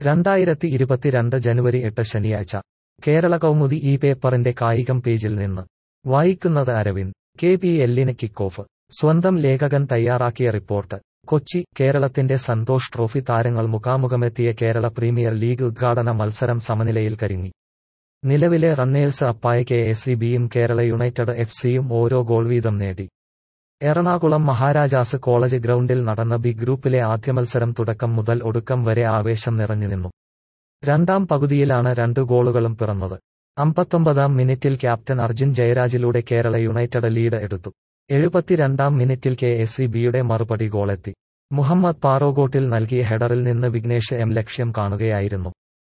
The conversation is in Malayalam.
രണ്ടായിരത്തി ഇരുപത്തിരണ്ട് ജനുവരി എട്ട് ശനിയാഴ്ച കേരള കൗമുദി ഈ പേപ്പറിന്റെ കായികം പേജിൽ നിന്ന് വായിക്കുന്നത് അരവിന്ദ് കെ പി എല്ലിന് കിക്ക് ഓഫ് സ്വന്തം ലേഖകൻ തയ്യാറാക്കിയ റിപ്പോർട്ട് കൊച്ചി കേരളത്തിന്റെ സന്തോഷ് ട്രോഫി താരങ്ങൾ മുഖാമുഖമെത്തിയ കേരള പ്രീമിയർ ലീഗ് ഉദ്ഘാടന മത്സരം സമനിലയിൽ കരിങ്ങി നിലവിലെ റണ്ണേഴ്സ് അപ്പായ കെ എസ് ഇ ബിയും കേരള യുണൈറ്റഡ് എഫ് സിയും ഓരോ ഗോൾ വീതം നേടി എറണാകുളം മഹാരാജാസ് കോളേജ് ഗ്രൗണ്ടിൽ നടന്ന ബി ഗ്രൂപ്പിലെ ആദ്യ മത്സരം തുടക്കം മുതൽ ഒടുക്കം വരെ ആവേശം നിറഞ്ഞുനിന്നു രണ്ടാം പകുതിയിലാണ് രണ്ട് ഗോളുകളും പിറന്നത് അമ്പത്തൊമ്പതാം മിനിറ്റിൽ ക്യാപ്റ്റൻ അർജുൻ ജയരാജിലൂടെ കേരള യുണൈറ്റഡ് ലീഡ് എടുത്തു എഴുപത്തിരണ്ടാം മിനിറ്റിൽ കെ എസ് ഇ ബിയുടെ മറുപടി ഗോളെത്തി മുഹമ്മദ് പാറോഗോട്ടിൽ നൽകിയ ഹെഡറിൽ നിന്ന് വിഘ്നേഷ് എം ലക്ഷ്യം കാണുകയായിരുന്നു